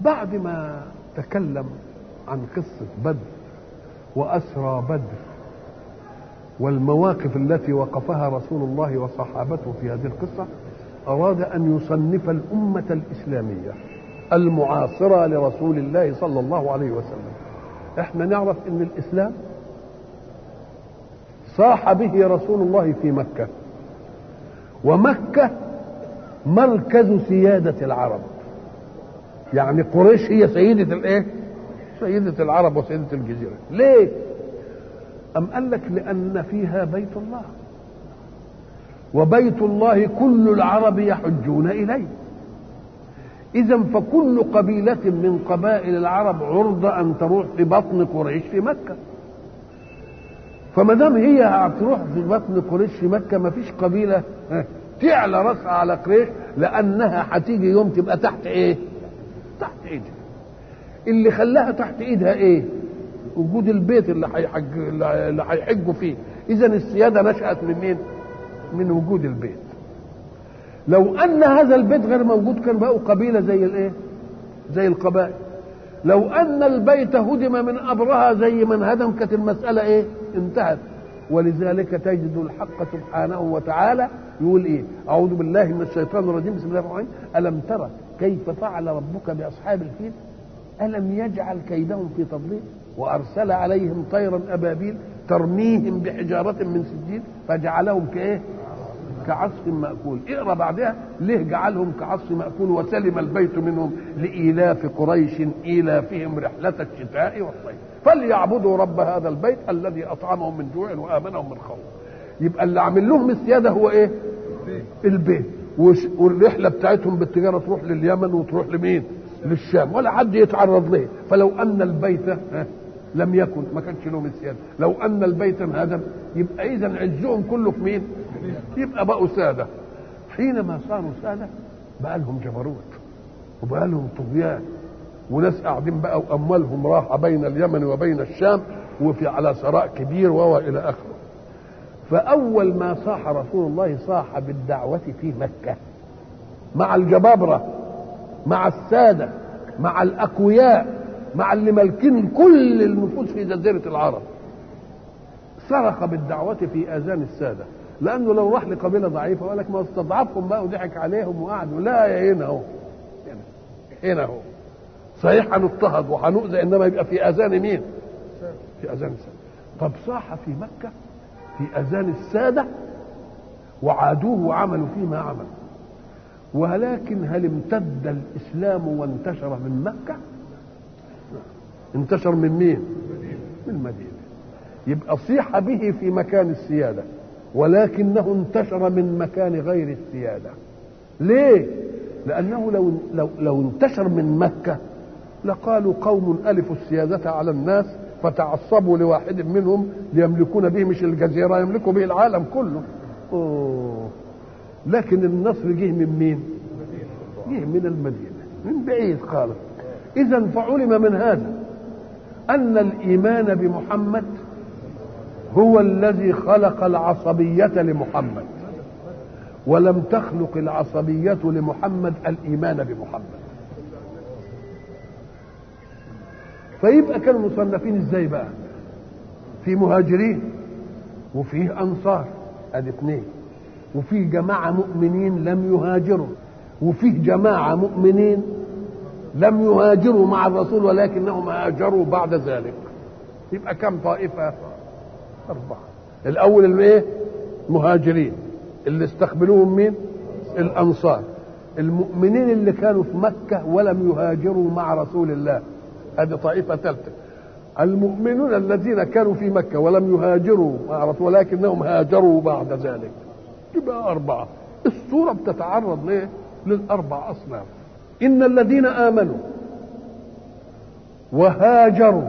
بعد ما تكلم عن قصة بدر وأسرى بدر والمواقف التي وقفها رسول الله وصحابته في هذه القصة أراد أن يصنف الأمة الإسلامية المعاصرة لرسول الله صلى الله عليه وسلم احنا نعرف ان الإسلام صاح به رسول الله في مكة ومكة مركز سيادة العرب يعني قريش هي سيدة الايه سيدة العرب وسيدة الجزيرة ليه أم قال لك لأن فيها بيت الله وبيت الله كل العرب يحجون إليه إذا فكل قبيلة من قبائل العرب عرضة أن تروح في بطن قريش في مكة فما دام هي هتروح في بطن قريش في مكة ما فيش قبيلة تعلى راسها على قريش لأنها هتيجي يوم تبقى تحت إيه؟ تحت إيدها اللي خلاها تحت إيدها إيه؟ وجود البيت اللي هيحج اللي هيحجوا فيه إذا السيادة نشأت من مين؟ من وجود البيت لو ان هذا البيت غير موجود كان بقوا قبيله زي الايه زي القبائل لو ان البيت هدم من ابرها زي من هدم كانت المساله ايه انتهت ولذلك تجد الحق سبحانه وتعالى يقول ايه اعوذ بالله من الشيطان الرجيم بسم الله الرحمن الرحيم الم ترى كيف فعل ربك باصحاب الفيل الم يجعل كيدهم في تضليل وارسل عليهم طيرا ابابيل ترميهم بحجاره من سجيل فجعلهم كايه كعصف مأكول اقرا بعدها ليه جعلهم كعصف مأكول وسلم البيت منهم لإيلاف قريش إيلافهم رحلة الشتاء والصيف فليعبدوا رب هذا البيت الذي أطعمهم من جوع وآمنهم من خوف يبقى اللي عامل لهم السيادة هو إيه البيت والرحلة بتاعتهم بالتجارة تروح لليمن وتروح لمين للشام ولا حد يتعرض له فلو أن البيت لم يكن ما كانش لهم السيادة لو أن البيت انهدم يبقى إذا عزهم كله في مين يبقى بقوا سادة حينما صاروا سادة بقى لهم جبروت وبقى لهم طغيان وناس قاعدين بقى وأموالهم راحة بين اليمن وبين الشام وفي على ثراء كبير وهو إلى آخره فأول ما صاح رسول الله صاح بالدعوة في مكة مع الجبابرة مع السادة مع الأقوياء مع اللي مالكين كل النفوس في جزيرة العرب صرخ بالدعوة في آذان السادة لأنه لو راح لقبيلة ضعيفة وقال لك ما استضعفهم بقى وضحك عليهم وقعدوا لا يا هنا اهو هنا اهو صحيح هنضطهد وهنؤذى انما يبقى في اذان مين؟ في اذان السادة طب صاح في مكة في اذان السادة وعادوه وعملوا فيه ما عملوا ولكن هل امتد الاسلام وانتشر من مكه انتشر من مين من المدينة يبقى صيح به في مكان السيادة ولكنه انتشر من مكان غير السيادة ليه لأنه لو, لو, لو انتشر من مكة لقالوا قوم ألفوا السيادة على الناس فتعصبوا لواحد منهم ليملكون به مش الجزيرة يملكوا به العالم كله أوه. لكن النصر جه من مين جه من المدينة من بعيد خالص إذا فعلم من هذا أن الإيمان بمحمد هو الذي خلق العصبية لمحمد ولم تخلق العصبية لمحمد الإيمان بمحمد فيبقى كانوا مصنفين ازاي بقى في مهاجرين وفيه أنصار أدي اثنين وفيه جماعة مؤمنين لم يهاجروا وفيه جماعة مؤمنين لم يهاجروا مع الرسول ولكنهم هاجروا بعد ذلك يبقى كم طائفة أربعة الأول الايه مهاجرين اللي استقبلوهم مين الأنصار المؤمنين اللي كانوا في مكة ولم يهاجروا مع رسول الله هذه طائفة ثالثة المؤمنون الذين كانوا في مكة ولم يهاجروا مع رسول ولكنهم هاجروا بعد ذلك يبقى أربعة الصورة بتتعرض ليه للأربع أصناف إن الذين آمنوا وهاجروا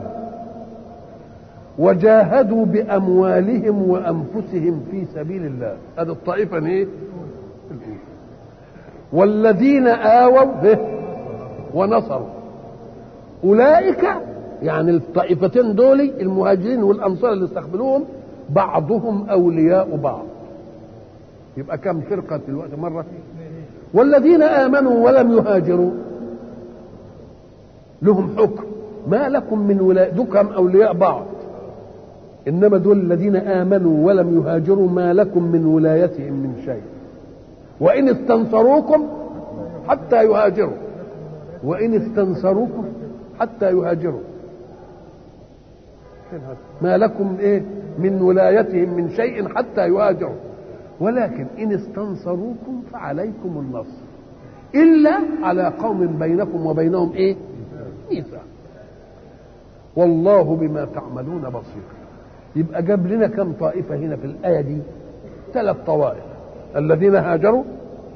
وجاهدوا بأموالهم وأنفسهم في سبيل الله هذه الطائفة إيه؟ والذين آووا به ونصروا أولئك يعني الطائفتين دول المهاجرين والأنصار اللي استقبلوهم بعضهم أولياء بعض يبقى كم فرقة في الوقت مرة والذين آمنوا ولم يهاجروا لهم حكم ما لكم من ولاية دكم أولياء بعض إنما دول الذين آمنوا ولم يهاجروا ما لكم من ولايتهم من شيء وإن استنصروكم حتى يهاجروا وإن استنصروكم حتى يهاجروا ما لكم إيه من ولايتهم من شيء حتى يهاجروا ولكن إن استنصروكم فعليكم النصر إلا على قوم بينكم وبينهم إيه ميثاق والله بما تعملون بصير يبقى جاب لنا كم طائفة هنا في الآية دي ثلاث طوائف الذين هاجروا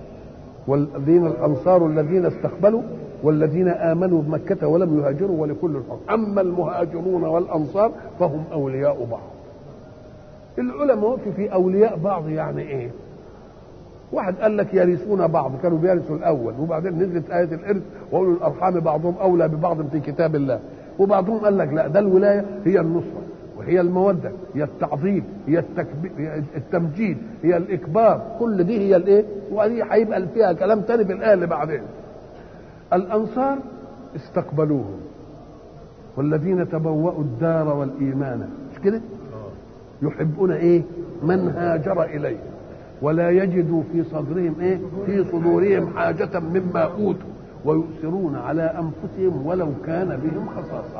والذين الأنصار الذين استقبلوا والذين آمنوا بمكة ولم يهاجروا ولكل الحكم أما المهاجرون والأنصار فهم أولياء بعض العلماء وقفوا في أولياء بعض يعني إيه واحد قال لك يرثون بعض كانوا بيرثوا الأول وبعدين نزلت آية الإرث وأولو الأرحام بعضهم أولى ببعض في كتاب الله وبعضهم قال لك لا ده الولاية هي النصرة وهي المودة هي التعظيم هي التكبير التمجيد هي الإكبار كل دي هي الإيه ودي هيبقى فيها كلام تاني في الآية اللي بعدين الأنصار استقبلوهم والذين تبوأوا الدار والإيمان مش كده يحبون إيه من هاجر إليه ولا يجدوا في صدرهم إيه في صدورهم حاجة مما أوتوا ويؤثرون على أنفسهم ولو كان بهم خصاصة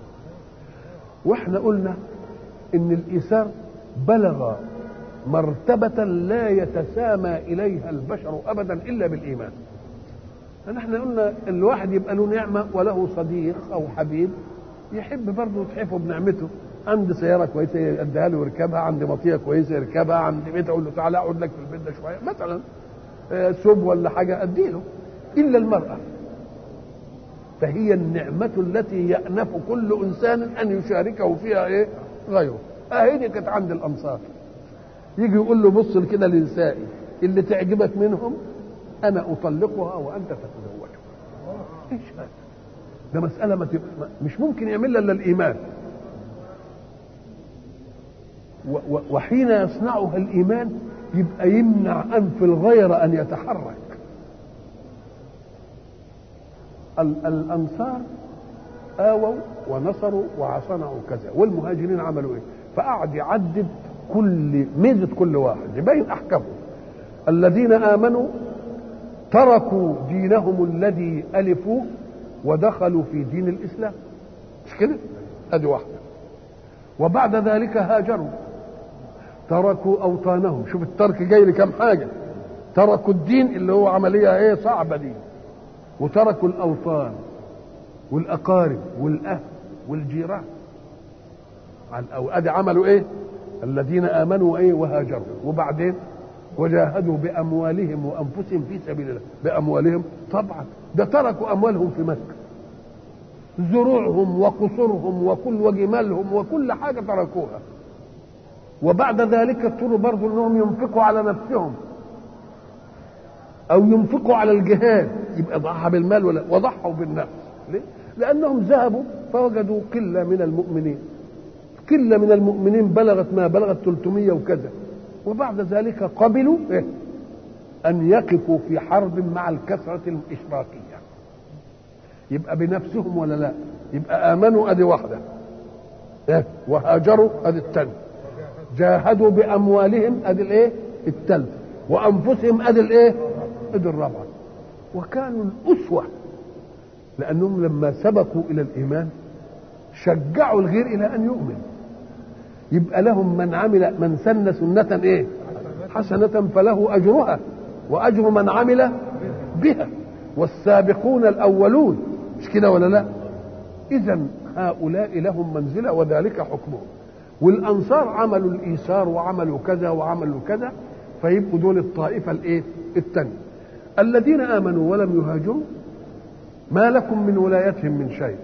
واحنا قلنا ان الايثار بلغ مرتبة لا يتسامى اليها البشر ابدا الا بالايمان. فنحن قلنا الواحد يبقى له نعمة وله صديق او حبيب يحب برضه يتحفه بنعمته عندي سيارة كويسة يديها له يركبها عندي مطية كويسة يركبها عندي بيت اقول له تعالى اقعد لك في البيت ده شوية مثلا سب ولا حاجة اديله الا المرأة فهي النعمة التي يأنف كل إنسان أن يشاركه فيها إيه؟ غيره. أهي دي كانت عند الأنصار. يجي يقول له بص كده لنسائي اللي تعجبك منهم أنا أطلقها وأنت تتزوجها. إيش هذا؟ ده مسألة ما تبقى مش ممكن يعملها إلا الإيمان. وحين يصنعها الإيمان يبقى يمنع أنف الغير أن يتحرك. الانصار اووا ونصروا وصنعوا كذا والمهاجرين عملوا ايه فقعد يعدد كل ميزه كل واحد يبين احكامهم الذين امنوا تركوا دينهم الذي الفوه ودخلوا في دين الاسلام مش كده ادي واحده وبعد ذلك هاجروا تركوا اوطانهم شوف الترك جاي لكم حاجه تركوا الدين اللي هو عمليه ايه صعبه دي وتركوا الاوطان والاقارب والاهل والجيران أو ادي عملوا ايه الذين امنوا ايه وهاجروا وبعدين وجاهدوا باموالهم وانفسهم في سبيل الله باموالهم طبعا ده تركوا اموالهم في مكه زروعهم وقصورهم وكل وجمالهم وكل حاجه تركوها وبعد ذلك اضطروا برضه انهم ينفقوا على نفسهم او ينفقوا على الجهاد يبقى ضحى بالمال ولا وضحوا بالنفس ليه؟ لانهم ذهبوا فوجدوا قله من المؤمنين قله من المؤمنين بلغت ما بلغت 300 وكذا وبعد ذلك قبلوا إيه؟ ان يقفوا في حرب مع الكثره الاشراكيه يبقى بنفسهم ولا لا يبقى امنوا ادي واحده إيه؟ وهاجروا ادي الثانيه جاهدوا باموالهم ادي الايه الثالثه وانفسهم ادي الايه ادي الرابعه وكانوا الاسوه لانهم لما سبقوا الى الايمان شجعوا الغير الى ان يؤمن يبقى لهم من عمل من سن سنه ايه حسنه فله اجرها واجر من عمل بها والسابقون الاولون مش كده ولا لا اذا هؤلاء لهم منزله وذلك حكمهم والانصار عملوا الايثار وعملوا كذا وعملوا كذا فيبقوا دول الطائفه الايه الثانيه الذين امنوا ولم يهاجروا ما لكم من ولايتهم من شيء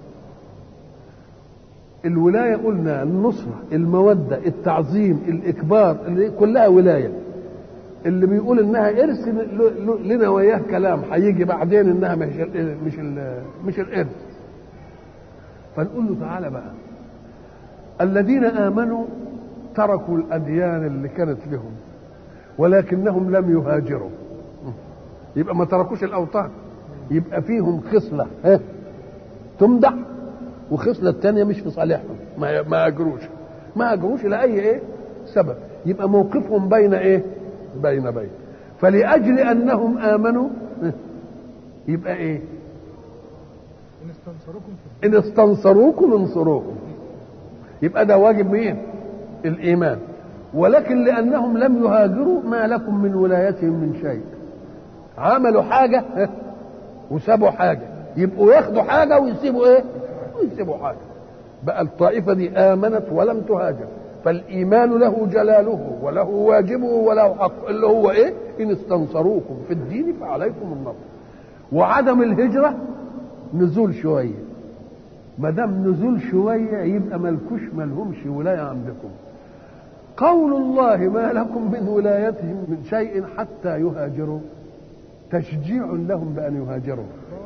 الولاية قلنا النصرة المودة التعظيم الإكبار اللي كلها ولاية اللي بيقول انها ارث لنا وياه كلام هيجي بعدين انها مش ال مش ال مش الارث فنقول له تعالى بقى الذين امنوا تركوا الاديان اللي كانت لهم ولكنهم لم يهاجروا يبقى ما تركوش الاوطان يبقى فيهم خصله تمدح وخصلة الثانية مش في صالحهم ما ما أجروش ما أجروش لأي إيه سبب يبقى موقفهم بين إيه بين بين فلأجل أنهم آمنوا يبقى إيه إن استنصروكم في إن استنصروكم انصروهم يبقى ده واجب مين الإيمان ولكن لأنهم لم يهاجروا ما لكم من ولايتهم من شيء عملوا حاجة وسابوا حاجة يبقوا ياخدوا حاجة ويسيبوا إيه ويسيبوا حاجة بقى الطائفة دي آمنت ولم تهاجر فالإيمان له جلاله وله واجبه وله حق اللي هو إيه إن استنصروكم في الدين فعليكم النصر وعدم الهجرة نزول شوية ما دام نزول شوية يبقى ملكوش ملهمش ولاية عندكم قول الله ما لكم من ولايتهم من شيء حتى يهاجروا تشجيع لهم بأن يهاجروا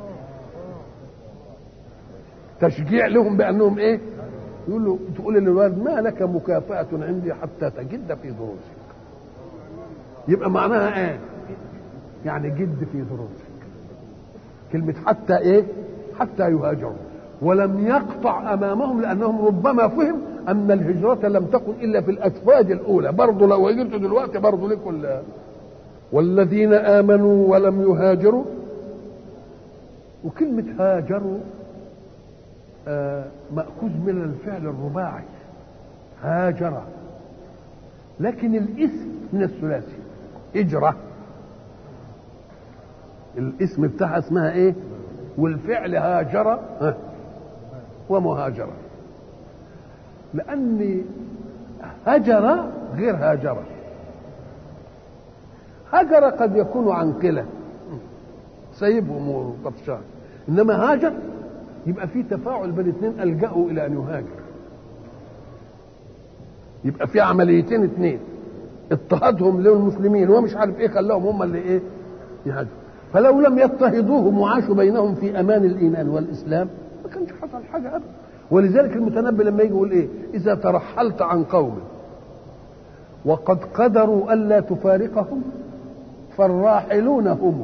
تشجيع لهم بأنهم إيه يقول له تقول للولد ما لك مكافأة عندي حتى تجد في دروسك يبقى معناها ايه يعني جد في دروسك كلمة حتى ايه حتى يهاجروا ولم يقطع امامهم لانهم ربما فهم ان الهجرة لم تكن الا في الاسفاج الاولى برضه لو هجرت دلوقتي برضه لكم والذين امنوا ولم يهاجروا وكلمة هاجروا آه مأخوذ من الفعل الرباعي هاجر لكن الاسم من الثلاثي هجرة الاسم بتاعها اسمها ايه والفعل هاجر ها ومهاجرة لأن هجر غير هاجر هجر قد يكون عن قلة سيبهم وقطشان إنما هاجر يبقى في تفاعل بين الاثنين الجأوا الى ان يهاجر يبقى في عمليتين اثنين اضطهادهم للمسلمين هو مش عارف ايه خلاهم هم اللي ايه يهاجروا فلو لم يضطهدوهم وعاشوا بينهم في امان الايمان والاسلام ما كانش حصل حاجه ابدا ولذلك المتنبي لما يجي يقول ايه اذا ترحلت عن قوم وقد قدروا الا تفارقهم فالراحلون هم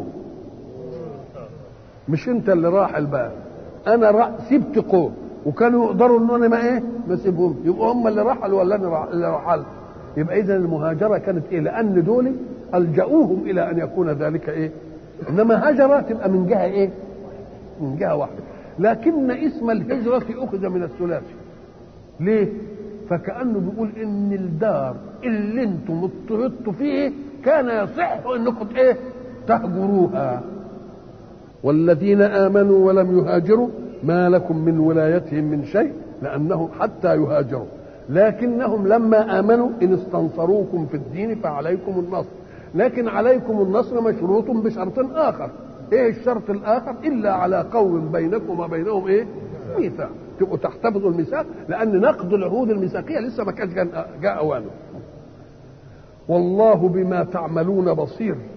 مش انت اللي راحل بقى انا رأ... سبت قوم وكانوا يقدروا ان انا ما ايه ما اسيبهم يبقوا هم اللي رحلوا ولا انا رح... اللي رحلت يبقى اذا المهاجره كانت ايه لان دول الجاوهم الى ان يكون ذلك ايه انما هجره تبقى من جهه ايه من جهه واحده لكن اسم الهجره اخذ من الثلاثي ليه فكانه بيقول ان الدار اللي انتم اضطهدتوا فيه كان يصح انكم ايه تهجروها والذين امنوا ولم يهاجروا ما لكم من ولايتهم من شيء لانهم حتى يهاجروا لكنهم لما امنوا ان استنصروكم في الدين فعليكم النصر لكن عليكم النصر مشروط بشرط اخر ايه الشرط الاخر الا على قوم بينكم وبينهم ايه ميثاق تبقوا تحتفظوا الميثاق لان نقض العهود الميثاقيه لسه ما كانش جاء اوانه والله بما تعملون بصير